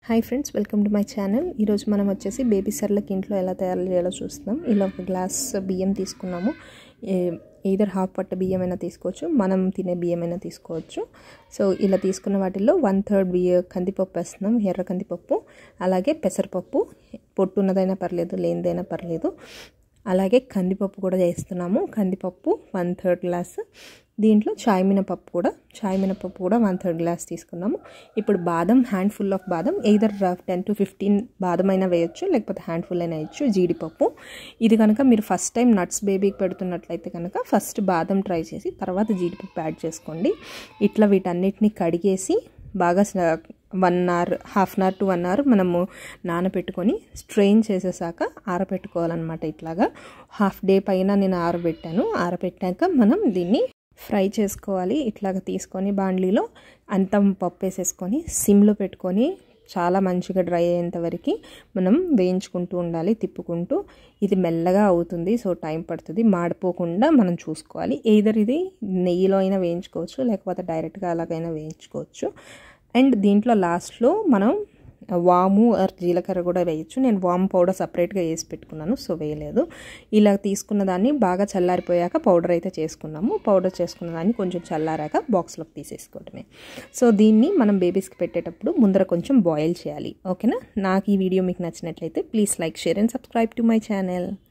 hi friends welcome to my channel ఈరోజు మనం వచ్చేసి బేబీ సర్లకి ఇంట్లో ఎలా తయారు చేయాలో చూస్తాం ఇలా ఒక గ్లాస్ బియ్యం తీసుకున్నాము ఈధర్ హాఫ్ పట్ట బియ్యం అయినా తీసుకోవచ్చు మనం తినే బియ్యం అయినా తీసుకోవచ్చు సో ఇలా తీసుకున్న వాటిల్లో వన్ థర్డ్ బియ్య కందిపప్పు వేస్తున్నాం ఎర్ర కందిపప్పు అలాగే పెసరపప్పు పొట్టున్నదైనా పర్లేదు లేనిదైనా పర్లేదు అలాగే కందిపప్పు కూడా వేస్తున్నాము కందిపప్పు వన్ థర్డ్ గ్లాస్ దీంట్లో చాయ్ మినపప్పు కూడా చాయ్ మినపప్పు కూడా వన్ థర్డ్ గ్లాస్ తీసుకున్నాము ఇప్పుడు బాదం హ్యాండ్ ఫుల్ ఆఫ్ బాదం ఎయిదర్ టెన్ టు ఫిఫ్టీన్ బాదం అయినా వేయచ్చు లేకపోతే హ్యాండ్ ఫుల్ అయినా వేయచ్చు జీడిపప్పు ఇది కనుక మీరు ఫస్ట్ టైం నట్స్ బేబీకి పెడుతున్నట్లయితే కనుక ఫస్ట్ బాదం ట్రై చేసి తర్వాత జీడిపప్పు యాడ్ చేసుకోండి ఇట్లా వీటన్నిటిని కడిగేసి బాగా one hour half an hour to one hour మనము నానబెట్టుకొని స్ట్రెయిన్ చేసేసాక ఆరబెట్టుకోవాలన్నమాట ఇట్లాగా హాఫ్ డే పైన నేను ఆరబెట్టాను ఆరబెట్టాక మనం దీన్ని ఫ్రై చేసుకోవాలి ఇట్లాగ తీసుకొని బాండ్లీలో అంత పప్పు వేసేసుకొని సిమ్లో పెట్టుకొని చాలా మంచిగా డ్రై అయ్యేంత వరకు మనం వేయించుకుంటూ ఉండాలి తిప్పుకుంటూ ఇది మెల్లగా అవుతుంది సో టైం పడుతుంది మాడిపోకుండా మనం చూసుకోవాలి ఏదర్ ఇది నెయ్యిలో అయినా వేయించుకోవచ్చు లేకపోతే డైరెక్ట్గా అలాగైనా వేయించుకోవచ్చు అండ్ దీంట్లో లాస్ట్లో మనం వాము ఆర్ జీలకర్ర కూడా వేయచ్చు నేను వాము పౌడర్ సపరేట్గా వేసి పెట్టుకున్నాను సో వేయలేదు ఇలా తీసుకున్న దాన్ని బాగా చల్లారిపోయాక పౌడర్ అయితే చేసుకున్నాము పౌడర్ చేసుకున్న దాన్ని కొంచెం చల్లారాక బాక్స్లోకి తీసేసుకోవటమే సో దీన్ని మనం బేబీస్కి పెట్టేటప్పుడు ముందర కొంచెం బాయిల్ చేయాలి ఓకేనా నాకు ఈ వీడియో మీకు నచ్చినట్లయితే please like share and subscribe to my channel